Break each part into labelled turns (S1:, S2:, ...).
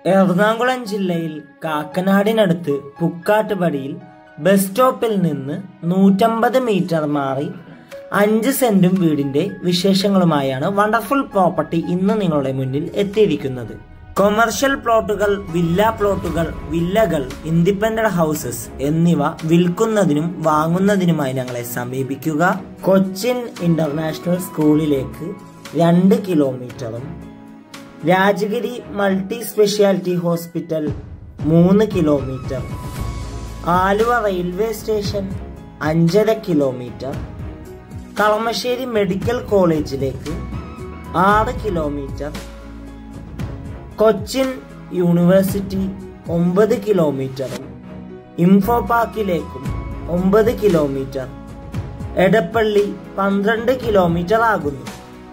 S1: എറണാകുളം ജില്ലയിൽ കാക്കനാടിനടുത്ത് പുക്കാട്ടുപടിയിൽ ബസ് സ്റ്റോപ്പിൽ നിന്ന് നൂറ്റമ്പത് മീറ്റർ മാറി അഞ്ച് സെന്റും വീടിന്റെ വിശേഷങ്ങളുമായാണ് വണ്ടർഫുൾ പ്രോപ്പർട്ടി ഇന്ന് നിങ്ങളുടെ മുന്നിൽ എത്തിയിരിക്കുന്നത് കൊമേഴ്ഷ്യൽ പ്ലോട്ടുകൾ വില്ല പ്ലോട്ടുകൾ വില്ലകൾ ഇൻഡിപെൻഡന്റ് ഹൗസസ് എന്നിവ വിൽക്കുന്നതിനും വാങ്ങുന്നതിനുമായി ഞങ്ങളെ സമീപിക്കുക കൊച്ചിൻ ഇന്റർനാഷണൽ സ്കൂളിലേക്ക് രണ്ട് കിലോമീറ്ററും രാജഗിരി മൾട്ടി സ്പെഷ്യാലിറ്റി ഹോസ്പിറ്റൽ മൂന്ന് കിലോമീറ്റർ ആലുവ റെയിൽവേ സ്റ്റേഷൻ അഞ്ചര കിലോമീറ്റർ കളമശ്ശേരി മെഡിക്കൽ കോളേജിലേക്ക് ആറ് കിലോമീറ്റർ കൊച്ചിൻ യൂണിവേഴ്സിറ്റി ഒമ്പത് കിലോമീറ്ററും ഇൻഫോ പാർക്കിലേക്കും ഒമ്പത് കിലോമീറ്റർ എടപ്പള്ളി പന്ത്രണ്ട് കിലോമീറ്റർ ആകുന്നു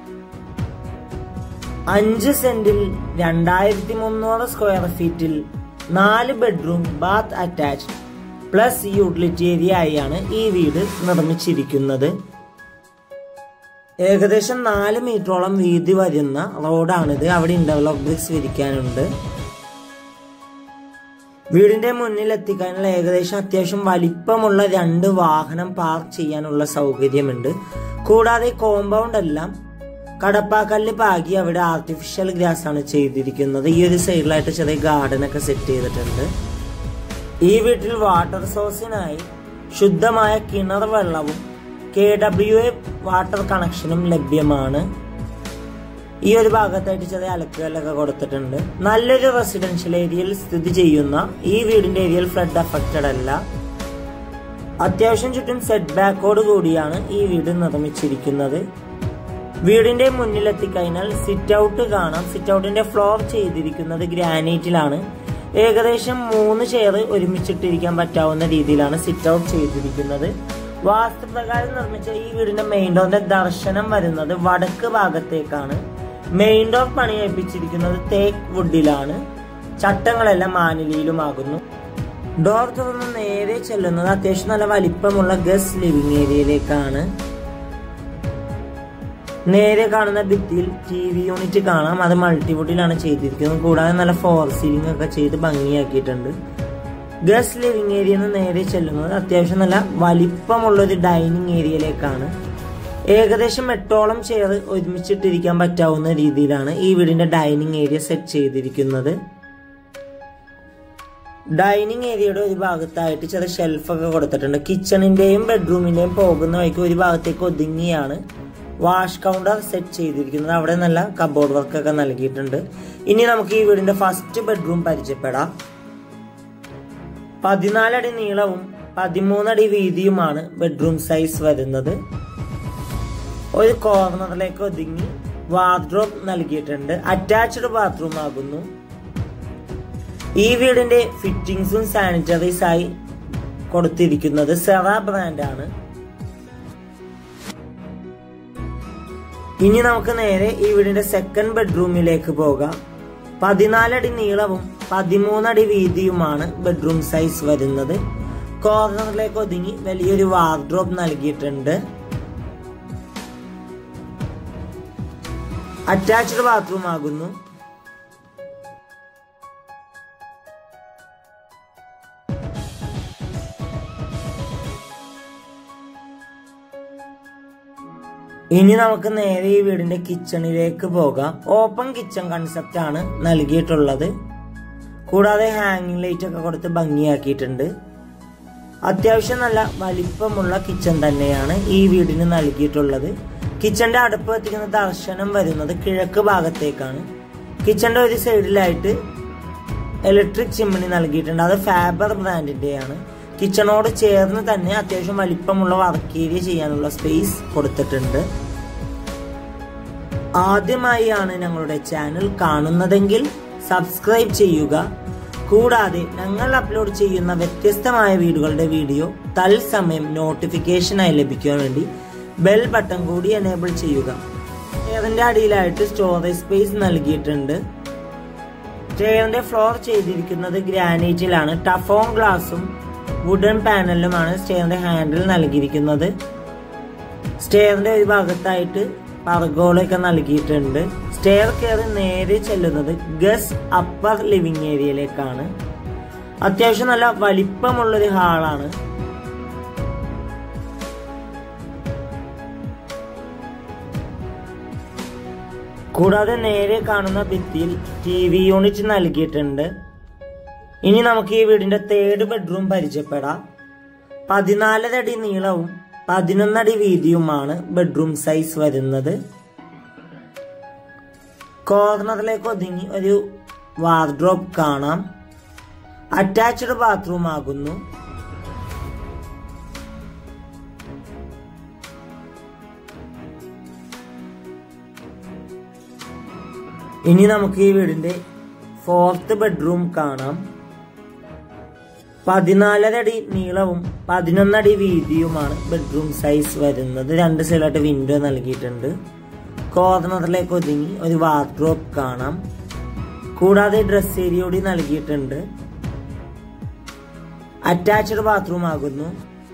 S1: അഞ്ച് സെന്റിൽ രണ്ടായിരത്തി മുന്നൂറ് സ്ക്വയർ ഫീറ്റിൽ നാല് bedroom bath attached plus utility area ആയാണ് ഈ വീട് നിർമ്മിച്ചിരിക്കുന്നത് ഏകദേശം നാല് മീറ്ററോളം വീതി വരുന്ന റോഡാണിത് അവിടെ ഇന്റർലോക്ക് ബ്രിക്സ് വിരിക്കാനുണ്ട് വീടിന്റെ മുന്നിൽ എത്തിക്കാനുള്ള ഏകദേശം അത്യാവശ്യം വലിപ്പമുള്ള രണ്ട് വാഹനം പാർക്ക് ചെയ്യാനുള്ള സൗകര്യമുണ്ട് കൂടാതെ കോമ്പൗണ്ട് എല്ലാം കടപ്പാക്കല്ല് പാകി അവിടെ ആർട്ടിഫിഷ്യൽ ഗ്രാസ് ആണ് ചെയ്തിരിക്കുന്നത് ഈ ഒരു സൈഡിലായിട്ട് ചെറിയ ഗാർഡൻ ഒക്കെ സെറ്റ് ചെയ്തിട്ടുണ്ട് ഈ വീട്ടിൽ വാട്ടർ സോഴ്സിനായി ശുദ്ധമായ കിണർ വെള്ളവും കെ ഡബ്ല്യു എ വാട്ടർ കണക്ഷനും ലഭ്യമാണ് ഈ ഒരു ഭാഗത്തായിട്ട് ചെറിയ അലക്കുകളൊക്കെ കൊടുത്തിട്ടുണ്ട് നല്ലൊരു റെസിഡൻഷ്യൽ ഏരിയയിൽ സ്ഥിതി ചെയ്യുന്ന ഈ വീടിന്റെ ഏരിയയിൽ ഫ്ലഡ് അഫക്റ്റഡ് അല്ല അത്യാവശ്യം ചുറ്റും സെറ്റ് ബാക്കോട് കൂടിയാണ് ഈ വീട് നിർമ്മിച്ചിരിക്കുന്നത് വീടിന്റെ മുന്നിൽ എത്തിക്കഴിഞ്ഞാൽ സിറ്റ് ഔട്ട് കാണാം സിറ്റ് ഔട്ടിന്റെ ഫ്ലോർ ചെയ്തിരിക്കുന്നത് ഗ്രാനൈറ്റിലാണ് ഏകദേശം മൂന്ന് ചെയർ ഒരുമിച്ചിട്ടിരിക്കാൻ പറ്റാവുന്ന രീതിയിലാണ് സിറ്റ് ഔട്ട് ചെയ്തിരിക്കുന്നത് വാസ്തുപ്രകാരം നിർമ്മിച്ച ഈ വീടിന്റെ മെയിൻ ഡോറിന്റെ ദർശനം വരുന്നത് വടക്ക് ഭാഗത്തേക്കാണ് മെയിൻ ഡോർ പണിയേൽപ്പിച്ചിരിക്കുന്നത് തേക്ക് വുഡിലാണ് ചട്ടങ്ങളെല്ലാം മാനിലിയിലുമാകുന്നു ഡോർ തുറന്ന് നേരെ ചെല്ലുന്നത് അത്യാവശ്യം നല്ല വലിപ്പമുള്ള ഗസ് ലിവിംഗ് ഏരിയയിലേക്കാണ് നേരെ കാണുന്ന ഭിത്തിയിൽ ടി വി യൂണിറ്റ് കാണാം അത് മൾട്ടിവുഡിലാണ് ചെയ്തിരിക്കുന്നത് കൂടാതെ നല്ല ഫോർ സീലിംഗ് ഒക്കെ ചെയ്ത് ഭംഗിയാക്കിയിട്ടുണ്ട് ഗസ് ലിവിംഗ് ഏരിയ നേരെ ചെല്ലുന്നത് അത്യാവശ്യം നല്ല വലിപ്പമുള്ള ഒരു ഡൈനിങ് ഏരിയയിലേക്കാണ് ഏകദേശം എട്ടോളം ചെയർ ഒരുമിച്ചിട്ടിരിക്കാൻ പറ്റാവുന്ന രീതിയിലാണ് ഈ വീടിന്റെ ഡൈനിങ് ഏരിയ സെറ്റ് ചെയ്തിരിക്കുന്നത് ഡൈനിങ് ഏരിയയുടെ ഒരു ഭാഗത്തായിട്ട് ചെറിയ ഷെൽഫൊക്കെ കൊടുത്തിട്ടുണ്ട് കിച്ചണിന്റെയും ബെഡ്റൂമിന്റെയും പോകുന്ന വഴിക്ക് ഒരു ഭാഗത്തേക്ക് ഒതുങ്ങിയാണ് വാഷ് കൗണ്ടർ സെറ്റ് ചെയ്തിരിക്കുന്നത് അവിടെ നല്ല കബോർഡ് വർക്ക് ഒക്കെ നൽകിയിട്ടുണ്ട് ഇനി നമുക്ക് ഈ വീടിന്റെ ഫസ്റ്റ് ബെഡ്റൂം പരിചയപ്പെടാം പതിനാലടി നീളവും പതിമൂന്നടി വീതിയുമാണ് ബെഡ്റൂം സൈസ് വരുന്നത് ഒരു കോർണറിലേക്ക് ഒതുങ്ങി വാർഡ്രോബ് നൽകിയിട്ടുണ്ട് അറ്റാച്ച്ഡ് ബാത്റൂം ആകുന്നു ഈ വീടിന്റെ ഫിറ്റിംഗ്സും സാനിറ്ററീസ് ആയി കൊടുത്തിരിക്കുന്നത് സെറ ബ്രാൻഡാണ് ഇനി നമുക്ക് നേരെ ഈ വീടിന്റെ സെക്കൻഡ് ബെഡ്റൂമിലേക്ക് പോകാം പതിനാലടി നീളവും പതിമൂന്നടി വീതിയുമാണ് ബെഡ്റൂം സൈസ് വരുന്നത് കോർണറിലേക്ക് ഒതുങ്ങി വലിയൊരു വാർഡ്രോബ് നൽകിയിട്ടുണ്ട് അറ്റാച്ച്ഡ് ബാത്റൂം ആകുന്നു ഇനി നമുക്ക് നേരെ ഈ വീടിന്റെ കിച്ചണിലേക്ക് പോകാം ഓപ്പൺ കിച്ചൺ കൺസെപ്റ്റ് ആണ് നൽകിയിട്ടുള്ളത് കൂടാതെ ഹാങ്ങിങ് ലൈറ്റ് ഒക്കെ കൊടുത്ത് ഭംഗിയാക്കിയിട്ടുണ്ട് അത്യാവശ്യം നല്ല വലിപ്പമുള്ള കിച്ചൺ തന്നെയാണ് ഈ വീടിന് നൽകിയിട്ടുള്ളത് കിച്ചന്റെ അടുപ്പ് എത്തിക്കുന്ന ദർശനം വരുന്നത് കിഴക്ക് ഭാഗത്തേക്കാണ് കിച്ചന്റെ ഒരു സൈഡിലായിട്ട് ഇലക്ട്രിക് ചിമ്മിണി നൽകിയിട്ടുണ്ട് അത് ഫാബർ ബ്രാൻഡിന്റെയാണ് കിച്ചണോട് ചേർന്ന് തന്നെ അത്യാവശ്യം വലിപ്പമുള്ള വർക്ക് ഏരിയ ചെയ്യാനുള്ള സ്പേസ് കൊടുത്തിട്ടുണ്ട് ആദ്യമായാണ് ഞങ്ങളുടെ ചാനൽ കാണുന്നതെങ്കിൽ സബ്സ്ക്രൈബ് ചെയ്യുക കൂടാതെ ഞങ്ങൾ അപ്ലോഡ് ചെയ്യുന്ന വ്യത്യസ്തമായ വീടുകളുടെ വീഡിയോ തത്സമയം നോട്ടിഫിക്കേഷനായി ലഭിക്കാൻ വേണ്ടി ബെൽ ബട്ടൺ കൂടി എനേബിൾ ചെയ്യുക ചെയറിന്റെ അടിയിലായിട്ട് സ്റ്റോറേജ് സ്പേസ് നൽകിയിട്ടുണ്ട് ചെയറിന്റെ ഫ്ലോർ ചെയ്തിരിക്കുന്നത് ഗ്രാനൈറ്റിലാണ് ടഫോൺ ഗ്ലാസും വുഡൻ പാനലിലുമാണ് സ്റ്റെയറിന്റെ ഹാൻഡിൽ നൽകിയിരിക്കുന്നത് സ്റ്റെയറിന്റെ ഒരു ഭാഗത്തായിട്ട് പർഗോളൊക്കെ നൽകിയിട്ടുണ്ട് സ്റ്റെയർ കയറി നേരെ ചെല്ലുന്നത് ഗസ് അപ്പർ ലിവിംഗ് ഏരിയയിലേക്കാണ് അത്യാവശ്യം നല്ല വലിപ്പമുള്ളൊരു ഹാളാണ് കൂടാതെ നേരെ കാണുന്ന ഭിത്തിയിൽ ടി വി യൂണിറ്റ് നൽകിയിട്ടുണ്ട് ഇനി നമുക്ക് ഈ വീടിന്റെ തേർഡ് ബെഡ്റൂം പരിചയപ്പെടാം പതിനാലര അടി നീളവും പതിനൊന്നടി വീതിയുമാണ് ബെഡ്റൂം സൈസ് വരുന്നത് കോർണറിലേക്ക് ഒതുങ്ങി ഒരു വാർഡ്രോബ് കാണാം അറ്റാച്ച്ഡ് ബാത്റൂം ആകുന്നു ഇനി നമുക്ക് ഈ വീടിന്റെ ഫോർത്ത് ബെഡ്റൂം കാണാം പതിനാലര അടി നീളവും പതിനൊന്നടി വീതിയുമാണ് ബെഡ്റൂം സൈസ് വരുന്നത് രണ്ട് സൈഡിലായിട്ട് വിൻഡോ നൽകിയിട്ടുണ്ട് കോർണറിലേക്ക് ഒതുങ്ങി ഒരു വാർഡ്രോബ് കാണാം കൂടാതെ ഡ്രസ് ഏരിയ കൂടി നൽകിയിട്ടുണ്ട് അറ്റാച്ച്ഡ് ബാത്റൂം ആകുന്നു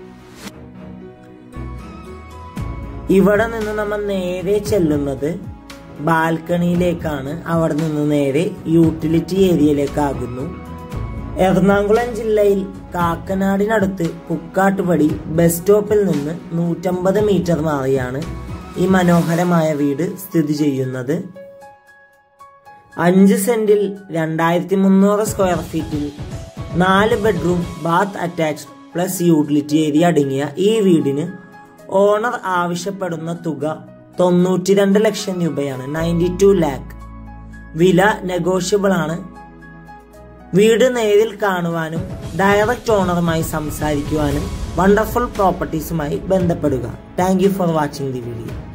S1: ഇവിടെ നിന്ന് നമ്മൾ നേരെ ചെല്ലുന്നത് ബാൽക്കണിയിലേക്കാണ് അവിടെ നിന്ന് നേരെ യൂട്ടിലിറ്റി ഏരിയയിലേക്കാകുന്നു എറണാകുളം ജില്ലയിൽ കാക്കനാടിനടുത്ത് കുക്കാട്ടുപടി ബസ് സ്റ്റോപ്പിൽ നിന്ന് നൂറ്റമ്പത് മീറ്റർ മാറിയാണ് ഈ മനോഹരമായ വീട് സ്ഥിതി ചെയ്യുന്നത് അഞ്ച് സെന്റിൽ രണ്ടായിരത്തി മുന്നൂറ് സ്ക്വയർ ഫീറ്റിൽ നാല് bedroom bath attached plus utility area അടങ്ങിയ ഈ വീടിന് ഓണർ ആവശ്യപ്പെടുന്ന തുക തൊണ്ണൂറ്റി രണ്ട് ലക്ഷം രൂപയാണ് നയൻറ്റി ടു ലാക്ക് വില നെഗോഷ്യബിൾ ആണ് വീട് നേരിൽ കാണുവാനും ഡയറക്റ്റ് ഓണറുമായി സംസാരിക്കുവാനും വണ്ടർഫുൾ പ്രോപ്പർട്ടീസുമായി ബന്ധപ്പെടുക thank you for watching the video